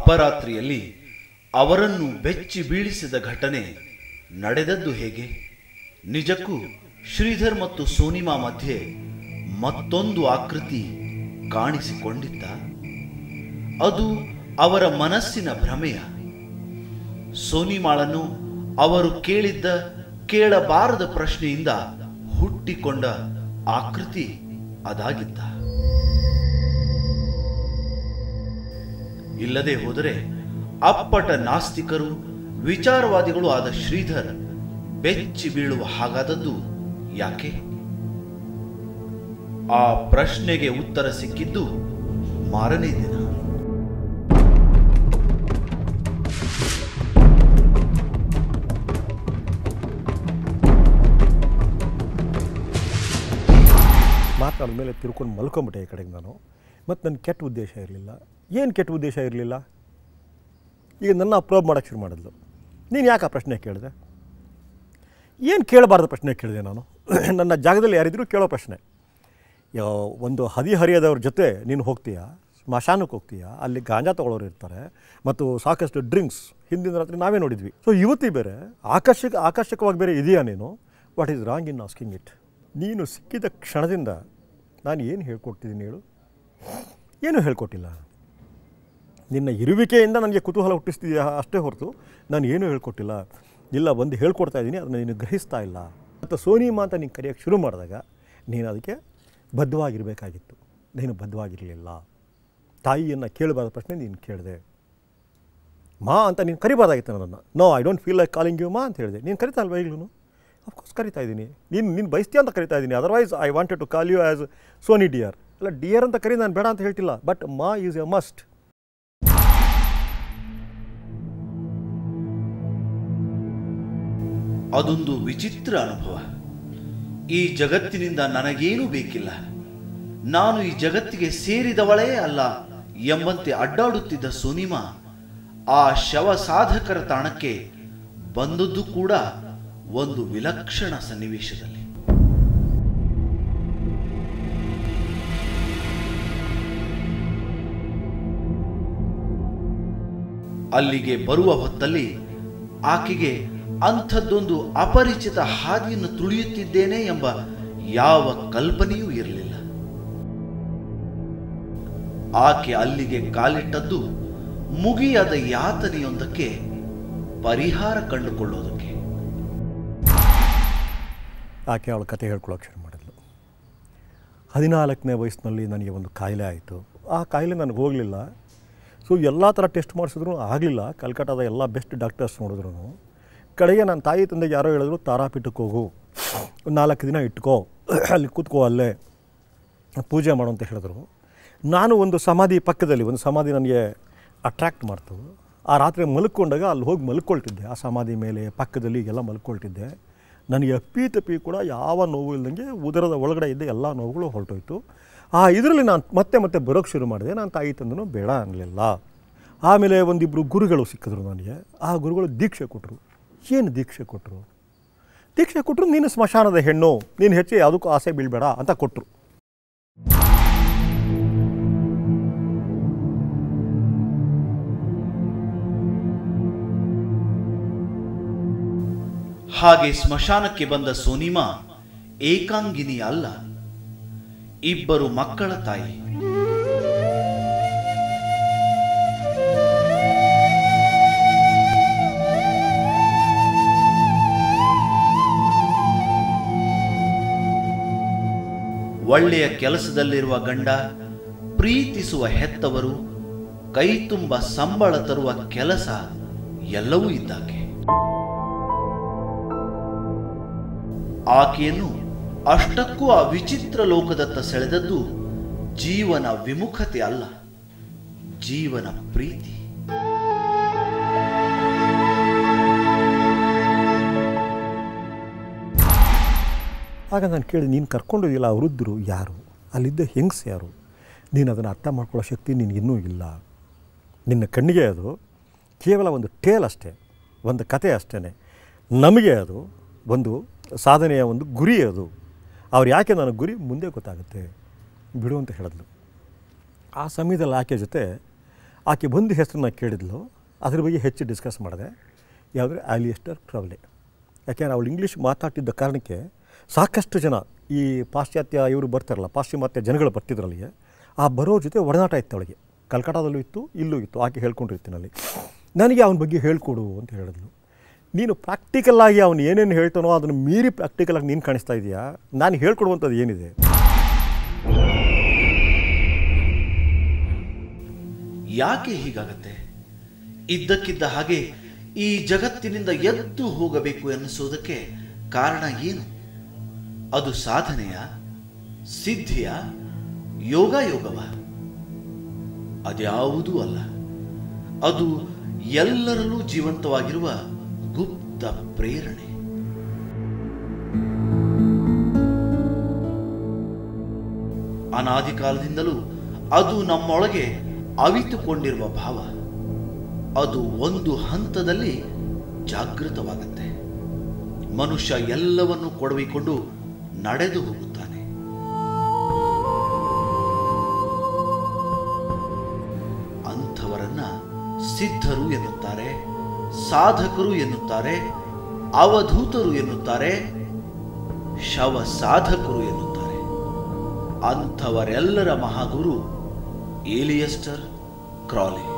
ಅಪರಾತ್ರಿಯಲ್ಲಿ ಅವರನ್ನು ಬೆಚ್ಚಿ ಬೀಳಿಸಿದ ಘಟನೆ ನಡೆದದ್ದು ಹೇಗೆ ನಿಜಕ್ಕೂ ಶ್ರೀಧರ್ ಮತ್ತು ಸೋನಿಮಾ ಮಧ್ಯೆ ಮತ್ತೊಂದು ಆಕೃತಿ ಕಾಣಿಸಿಕೊಂಡಿತ್ತ ಅದು ಅವರ ಮನಸ್ಸಿನ ಭ್ರಮೆಯ ಸೋನಿಮಾಳನ್ನು ಅವರು ಕೇಳಿದ್ದ ಕೇಳಬಾರದ ಪ್ರಶ್ನೆಯಿಂದ ಹುಟ್ಟಿಕೊಂಡ ಆಕೃತಿ ಅದಾಗಿದ್ದ ಇಲ್ಲದೆ ಹೋದರೆ ಅಪ್ಪಟ ನಾಸ್ತಿಕರು ವಿಚಾರವಾದಿಗಳು ಆದ ಶ್ರೀಧರ್ ಬೆಚ್ಚಿ ಬೀಳುವ ಹಾಗಾದದ್ದು ಯಾಕೆ ಆ ಪ್ರಶ್ನೆಗೆ ಉತ್ತರ ಸಿಕ್ಕಿದ್ದು ಮಾರನೇ ದಿನ ಮಾತಾಡಿದ ಮೇಲೆ ತಿರ್ಕೊಂಡು ಮಲ್ಕೊಂಬಿಟ್ಟೆ ಈ ಕಡೆಗೆ ನಾನು ಮತ್ತು ನನ್ನ ಕೆಟ್ಟ ಉದ್ದೇಶ ಇರಲಿಲ್ಲ ಏನು ಕೆಟ್ಟ ಉದ್ದೇಶ ಇರಲಿಲ್ಲ ಈಗ ನನ್ನ ಅಪ್ರೋಬ್ ಮಾಡೋಕ್ಕೆ ಶುರು ಮಾಡಿದ್ಲು ನೀನು ಯಾಕೆ ಆ ಪ್ರಶ್ನೆ ಕೇಳಿದೆ ಏನು ಕೇಳಬಾರ್ದು ಪ್ರಶ್ನೆ ಕೇಳಿದೆ ನಾನು ನನ್ನ ಜಾಗದಲ್ಲಿ ಯಾರಿದ್ರು ಕೇಳೋ ಪ್ರಶ್ನೆ ಯಾವ- ಒಂದು ಹದಿಹರಿಯದವ್ರ ಜೊತೆ ನೀನು ಹೋಗ್ತೀಯಾ ಸ್ಮಶಾನಕ್ಕೆ ಹೋಗ್ತೀಯಾ ಅಲ್ಲಿ ಗಾಂಜಾ ತೊಗೊಳೋರು ಇರ್ತಾರೆ ಮತ್ತು ಸಾಕಷ್ಟು ಡ್ರಿಂಕ್ಸ್ ಹಿಂದಿನ ರಾತ್ರಿ ನಾವೇ ನೋಡಿದ್ವಿ ಸೊ ಇವತ್ತಿ ಬೇರೆ ಆಕರ್ಷಕ ಆಕರ್ಷಕವಾಗಿ ಬೇರೆ ಇದೆಯಾ ನೀನು what is wrong in asking it ನೀನು ಸಿಕ್ಕಿದ ಕ್ಷಣದಿಂದ ನಾನು ಏನು ಹೇಳ್ಕೊಡ್ತಿದ್ದೀನಿ ಹೇಳು ಏನೂ ಹೇಳ್ಕೊಟ್ಟಿಲ್ಲ ನಿನ್ನ ಇರುವಿಕೆಯಿಂದ ನನಗೆ ಕುತೂಹಲ ಹುಟ್ಟಿಸ್ತಿದೆಯಾ ಅಷ್ಟೇ ಹೊರತು ನಾನು ಏನೂ ಹೇಳ್ಕೊಟ್ಟಿಲ್ಲ ಇಲ್ಲ ಒಂದು ಹೇಳ್ಕೊಡ್ತಾ ಇದ್ದೀನಿ ಅದನ್ನು ನೀನು ಗ್ರಹಿಸ್ತಾ ಇಲ್ಲ ಮತ್ತು ಸೋನಿಮಾ ಅಂತ ನೀನು ಕರೆಯೋಕ್ಕೆ ಶುರು ಮಾಡಿದಾಗ ನೀನು ಅದಕ್ಕೆ ಬದ್ಧವಾಗಿರಬೇಕಾಗಿತ್ತು ನೀನು ಬದ್ಧವಾಗಿರಲಿಲ್ಲ ತಾಯಿಯನ್ನು ಕೇಳಬಾರ್ದ ಪ್ರಶ್ನೆ ನೀನು ಕೇಳಿದೆ ಮಾ ಅಂತ ನೀನು ಕರಿಬಾರ್ದಾಗಿತ್ತು ನನ್ನನ್ನು no I don't feel like calling you ಮಾ ಅಂತ ಹೇಳಿದೆ ನೀನು ಕರಿತಾ ಅಲ್ವಾ ಈಗಲೂ ಅಫ್ಕೋರ್ಸ್ ಕರಿತಾ ಇದ್ದೀನಿ ನೀನು ನೀನು ಬಯಸ್ತೀಯ ಅಂತ ಕರಿತಾ ಇದ್ದೀನಿ otherwise I wanted to call you as Soni dear ಅಲ್ಲ ಡಿಯರ್ ಅಂತ ಕರಿ ನಾನು ಬೇಡ ಅಂತ ಹೇಳ್ತಿಲ್ಲ ಬಟ್ ಮಾ ಈಸ್ ಎ ಮಸ್ಟ್ ಅದೊಂದು ವಿಚಿತ್ರ ಅನುಭವ ಈ ಜಗತ್ತಿನಿಂದ ನನಗೇನೂ ಬೇಕಿಲ್ಲ ನಾನು ಈ ಜಗತ್ತಿಗೆ ಸೇರಿದವಳೇ ಅಲ್ಲ ಎಂಬಂತೆ ಅಡ್ಡಾಡುತ್ತಿದ್ದ ಸುನಿಮಾ ಆ ಶವ ಸಾಧಕರ ತಾಣಕ್ಕೆ ಬಂದದ್ದು ಕೂಡ ಒಂದು ವಿಲಕ್ಷಣ ಸನ್ನಿವೇಶದಲ್ಲಿ ಅಲ್ಲಿಗೆ ಬರುವ ಹೊತ್ತಲ್ಲಿ ಆಕೆಗೆ ಅಂಥದ್ದೊಂದು ಅಪರಿಚಿತ ಹಾದಿಯನ್ನು ತುಳಿಯುತ್ತಿದ್ದೇನೆ ಎಂಬ ಯಾವ ಕಲ್ಪನೆಯೂ ಇರಲಿಲ್ಲ ಆಕೆ ಅಲ್ಲಿಗೆ ಕಾಲಿಟ್ಟದ್ದು ಮುಗಿಯಾದ ಯಾತನೆಯೊಂದಕ್ಕೆ ಪರಿಹಾರ ಕಂಡುಕೊಳ್ಳೋದಕ್ಕೆ ಆಕೆ ಅವಳ ಕತೆ ಹೇಳ್ಕೊಳಕ್ಕೆ ಶುರು ಮಾಡಿದ್ಲು ಹದಿನಾಲ್ಕನೇ ವಯಸ್ಸಿನಲ್ಲಿ ನನಗೆ ಒಂದು ಕಾಯಿಲೆ ಆಯಿತು ಆ ಕಾಯಿಲೆ ನನಗೆ ಹೋಗಲಿಲ್ಲ ಸೊ ಎಲ್ಲ ಥರ ಟೆಸ್ಟ್ ಮಾಡಿಸಿದ್ರು ಆಗಲಿಲ್ಲ ಕಲ್ಕಟ್ಟಾದ ಎಲ್ಲ ಬೆಸ್ಟ್ ಡಾಕ್ಟರ್ಸ್ ನೋಡಿದ್ರು ಕಡೆಗೆ ನನ್ನ ತಾಯಿ ತಂದೆಗೆ ಯಾರೋ ಹೇಳಿದ್ರು ತಾರಾಪೀಠಕ್ಕೆ ಹೋಗು ಒಂದು ನಾಲ್ಕು ದಿನ ಇಟ್ಕೋ ಅಲ್ಲಿ ಕೂತ್ಕೋ ಅಲ್ಲೇ ಪೂಜೆ ಮಾಡು ಅಂತ ಹೇಳಿದ್ರು ನಾನು ಒಂದು ಸಮಾಧಿ ಪಕ್ಕದಲ್ಲಿ ಒಂದು ಸಮಾಧಿ ನನಗೆ ಅಟ್ರ್ಯಾಕ್ಟ್ ಮಾಡ್ತು ಆ ರಾತ್ರಿ ಮಲ್ಕೊಂಡಾಗ ಅಲ್ಲಿ ಹೋಗಿ ಮಲ್ಕೊಳ್ತಿದ್ದೆ ಆ ಸಮಾಧಿ ಮೇಲೆ ಪಕ್ಕದಲ್ಲಿ ಎಲ್ಲ ಮಲ್ಕೊಳ್ತಿದ್ದೆ ನನಗೆ ಅಪ್ಪಿ ತಪ್ಪಿ ಕೂಡ ಯಾವ ನೋವು ಇಲ್ದಂಗೆ ಉದರದ ಒಳಗಡೆ ಇದ್ದ ಎಲ್ಲ ನೋವುಗಳು ಹೊರಟೋಯ್ತು ಆ ಇದರಲ್ಲಿ ನಾನು ಮತ್ತೆ ಮತ್ತೆ ಬರೋಕ್ಕೆ ಶುರು ಮಾಡಿದೆ ನಾನು ತಾಯಿ ತಂದನು ಬೇಡ ಅನ್ನಲಿಲ್ಲ ಆಮೇಲೆ ಒಂದಿಬ್ಬರು ಗುರುಗಳು ಸಿಕ್ಕಿದ್ರು ನನಗೆ ಆ ಗುರುಗಳು ದೀಕ್ಷೆ ಕೊಟ್ಟರು ಏನು ದೀಕ್ಷೆ ಕೊಟ್ಟರು ದೀಕ್ಷೆ ಕೊಟ್ಟರು ನೀನು ಸ್ಮಶಾನದ ಹೆಣ್ಣು ನೀನು ಹೆಚ್ಚು ಯಾವುದಕ್ಕೂ ಆಸೆ ಬೀಳಬೇಡ ಅಂತ ಕೊಟ್ಟರು ಹಾಗೆ ಸ್ಮಶಾನಕ್ಕೆ ಬಂದ ಸೋನಿಮಾ ಏಕಾಂಗಿನಿ ಅಲ್ಲ ಇಬ್ಬರು ಮಕ್ಕಳ ತಾಯಿ ಒಳ್ಳೆಯ ಕೆಲಸದಲ್ಲಿರುವ ಗಂಡ ಪ್ರೀತಿಸುವ ಹೆತ್ತವರು ಕೈ ತುಂಬ ಸಂಬಳ ತರುವ ಕೆಲಸ ಎಲ್ಲವೂ ಇದ್ದಾಕೆ ಆಕೆಯನ್ನು ಅಷ್ಟಕ್ಕೂ ಆ ವಿಚಿತ್ರ ಲೋಕದತ್ತ ಸೆಳೆದದ್ದು ಜೀವನ ವಿಮುಖತೆ ಅಲ್ಲ ಜೀವನ ಪ್ರೀತಿ ಆಗ ನಾನು ಕೇಳಿದೆ ನೀನು ಕರ್ಕೊಂಡೋಗಿಲ್ಲ ಆ ವೃದ್ಧರು ಯಾರು ಅಲ್ಲಿದ್ದ ಹೆಂಗ್ಸ್ ಯಾರು ನೀನು ಅದನ್ನು ಅರ್ಥ ಮಾಡ್ಕೊಳ್ಳೋ ಶಕ್ತಿ ನಿನಗೆ ಇನ್ನೂ ಇಲ್ಲ ನಿನ್ನ ಕಣ್ಣಿಗೆ ಅದು ಕೇವಲ ಒಂದು ಟೇಲ್ ಅಷ್ಟೇ ಒಂದು ಕತೆ ಅಷ್ಟೇ ನಮಗೆ ಅದು ಒಂದು ಸಾಧನೆಯ ಒಂದು ಗುರಿ ಅದು ಅವ್ರು ಯಾಕೆ ನನಗೆ ಗುರಿ ಮುಂದೆ ಗೊತ್ತಾಗುತ್ತೆ ಬಿಡು ಅಂತ ಹೇಳಿದ್ಲು ಆ ಸಮಯದಲ್ಲಿ ಆಕೆ ಜೊತೆ ಆಕೆ ಬಂದು ಹೆಸರನ್ನ ಕೇಳಿದ್ಲು ಅದ್ರ ಬಗ್ಗೆ ಹೆಚ್ಚು ಡಿಸ್ಕಸ್ ಮಾಡಿದೆ ಯಾವುದ್ರೆ ಆಲಿಯಸ್ಟರ್ ಕ್ರೌಲೆ ಯಾಕೆಂದ್ರೆ ಅವಳು ಇಂಗ್ಲೀಷ್ ಮಾತಾಡ್ತಿದ್ದ ಕಾರಣಕ್ಕೆ ಸಾಕಷ್ಟು ಜನ ಈ ಪಾಶ್ಚಾತ್ಯ ಇವರು ಬರ್ತಾರಲ್ಲ ಪಾಶ್ಚಿಮಾತ್ಯ ಜನಗಳು ಬರ್ತಿದ್ರಲ್ಲಿಗೆ ಆ ಬರೋ ಜೊತೆ ಒಡನಾಟ ಇತ್ತು ಅವಳಿಗೆ ಕಲ್ಕಟಾದಲ್ಲೂ ಇತ್ತು ಇಲ್ಲೂ ಇತ್ತು ಆಕೆ ಹೇಳ್ಕೊಂಡಿರ್ತೀನಲ್ಲಿ ನನಗೆ ಅವನ ಬಗ್ಗೆ ಹೇಳ್ಕೊಡು ಅಂತ ಹೇಳಿದ್ಲು ನೀನು ಪ್ರಾಕ್ಟಿಕಲ್ಲಾಗಿ ಅವನು ಏನೇನು ಹೇಳ್ತಾನೋ ಅದನ್ನು ಮೀರಿ ಪ್ರಾಕ್ಟಿಕಲಾಗಿ ನೀನು ಕಾಣಿಸ್ತಾ ಇದೆಯಾ ನಾನು ಹೇಳ್ಕೊಡುವಂಥದ್ದು ಏನಿದೆ ಯಾಕೆ ಹೀಗಾಗತ್ತೆ ಇದ್ದಕ್ಕಿದ್ದ ಹಾಗೆ ಈ ಜಗತ್ತಿನಿಂದ ಎದ್ದು ಹೋಗಬೇಕು ಎನ್ನಿಸೋದಕ್ಕೆ ಕಾರಣ ಏನು ಅದು ಸಾಧನೆಯ ಸಿದ್ಧಿಯ ಯೋಗ ಯೋಗವ ಅದ್ಯಾವುದೂ ಅಲ್ಲ ಅದು ಎಲ್ಲರಲ್ಲೂ ಜೀವಂತವಾಗಿರುವ ಗುಪ್ತ ಪ್ರೇರಣೆ ಅನಾದಿ ಕಾಲದಿಂದಲೂ ಅದು ನಮ್ಮೊಳಗೆ ಅವಿತುಕೊಂಡಿರುವ ಭಾವ ಅದು ಒಂದು ಹಂತದಲ್ಲಿ ಜಾಗೃತವಾಗುತ್ತೆ ಮನುಷ್ಯ ಎಲ್ಲವನ್ನು ಕೊಡವಿಕೊಂಡು ನಡೆದು ಹೋಗುತ್ತಾನೆ ಅಂಥವರನ್ನ ಸಿದ್ಧರು ಎನ್ನುತ್ತಾರೆ ಸಾಧಕರು ಎನ್ನುತ್ತಾರೆ ಅವಧೂತರು ಎನ್ನುತ್ತಾರೆ ಶವ ಸಾಧಕರು ಎನ್ನುತ್ತಾರೆ ಅಂಥವರೆಲ್ಲರ ಮಹಾಗುರು ಏಲಿಯಸ್ಟರ್ ಕ್ರಾಲೆ